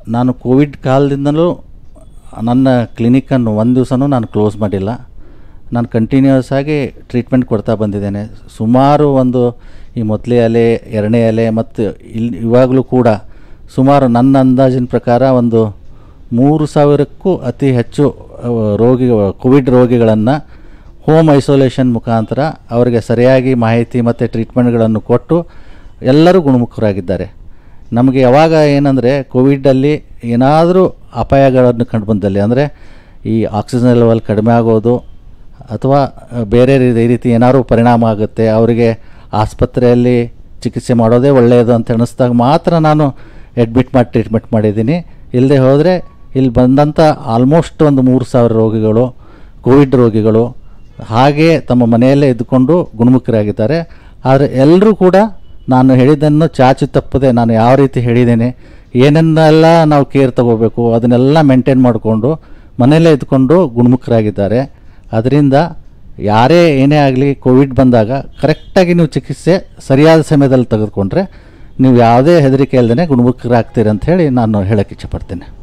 ನಾನು ಕೋವಿಡ್ ಕಾಲದಿಂದಲೂ ನನ್ನ ಕ್ಲಿನಿಕ್ಕನ್ನು ಒಂದು ದಿವಸನೂ ನಾನು ಕ್ಲೋಸ್ ಮಾಡಿಲ್ಲ ನಾನು ಕಂಟಿನ್ಯೂಸ್ ಆಗಿ ಟ್ರೀಟ್ಮೆಂಟ್ ಕೊಡ್ತಾ ಬಂದಿದ್ದೇನೆ ಸುಮಾರು ಒಂದು ಈ ಮೊದಲೇ ಅಲೆ ಎರಡನೇ ಅಲೆ ಮತ್ತು ಇಲ್ಲಿ ಇವಾಗಲೂ ಕೂಡ ಸುಮಾರು ನನ್ನ ಅಂದಾಜಿನ ಪ್ರಕಾರ ಒಂದು ಮೂರು ಸಾವಿರಕ್ಕೂ ಅತಿ ಹೆಚ್ಚು ಅಹ್, ರೋಗಿ ಕೋವಿಡ್ ರೋಗಿಗಳನ್ನು ಹೋಮ್ ಐಸೋಲೇಷನ್ ಮುಖಾಂತರ ಅವರಿಗೆ ಸರಿಯಾಗಿ ಮಾಹಿತಿ ಮತ್ತು ಟ್ರೀಟ್ಮೆಂಟ್ಗಳನ್ನು ಕೊಟ್ಟು ಎಲ್ಲರೂ ಗುಣಮುಖರಾಗಿದ್ದಾರೆ ನಮಗೆ ಯಾವಾಗ ಏನಂದರೆ ಕೋವಿಡಲ್ಲಿ ಏನಾದರೂ ಅಪಾಯಗಳನ್ನು ಕಂಡು ಬಂದಲ್ಲಿ ಅಂದರೆ ಈ ಆಕ್ಸಿಜನ್ ಲೆವೆಲ್ ಕಡಿಮೆ ಆಗೋದು ಅಥವಾ ಅಹ್, ಬೇರೆ ರೀ- ಈ ರೀತಿ ಏನಾದರೂ ಪರಿಣಾಮ ಆಗುತ್ತೆ ಅವರಿಗೆ ಆಸ್ಪತ್ರೆಯಲ್ಲಿ ಚಿಕಿತ್ಸೆ ಮಾಡೋದೇ ಒಳ್ಳೆಯದು ಅಂತ ಎಣಿಸ್ದಾಗ ಮಾತ್ರ ನಾನು ಅಡ್ಮಿಟ್ ಮಾಡಿ ಟ್ರೀಟ್ಮೆಂಟ್ ಮಾಡಿದ್ದೀನಿ ಇಲ್ಲದೆ ಹೋದರೆ ಇಲ್ಲಿ ಬಂದಂಥ ಆಲ್ಮೋಸ್ಟ್ ಒಂದು ಮೂರು ಸಾವಿರ ರೋಗಿಗಳು ಕೋವಿಡ್ ರೋಗಿಗಳು ಹಾಗೆ ತಮ್ಮ ಮನೆಯಲ್ಲೇ ಇದ್ದುಕೊಂಡು ಗುಣಮುಖರಾಗಿದ್ದಾರೆ ಆದರೆ ಎಲ್ಲರೂ ಕೂಡ ನಾನು ಹೇಳಿದ್ದನ್ನು ಚಾಚು ತಪ್ಪದೆ ನಾನು ಯಾವ ರೀತಿ ಹೇಳಿದ್ದೇನೆ ಏನನ್ನೆಲ್ಲ ನಾವು ಕೇರ್ ತಗೋಬೇಕು ಅದನ್ನೆಲ್ಲ ಮೇಂಟೈನ್ ಮಾಡಿಕೊಂಡು ಮನೆಯಲ್ಲೇ ಇದ್ಕೊಂಡು ಗುಣಮುಖರಾಗಿದ್ದಾರೆ ಅದರಿಂದ ಯಾರೇ ಏನೇ ಆಗಲಿ ಕೋವಿಡ್ ಬಂದಾಗ ಕರೆಕ್ಟಾಗಿ ನೀವು ಚಿಕಿತ್ಸೆ ಸರಿಯಾದ ಸಮಯದಲ್ಲಿ ತೆಗೆದುಕೊಂಡ್ರೆ ನೀವು ಯಾವುದೇ ಹೆದರಿಕೆ ಇಲ್ಲದೇ ಗುಣಮುಖರಾಗ್ತೀರಿ ಅಂತ ಹೇಳಿ ನಾನು ಹೇಳೋಕ್ಕೆ ಇಚ್ಛಪಡ್ತೇನೆ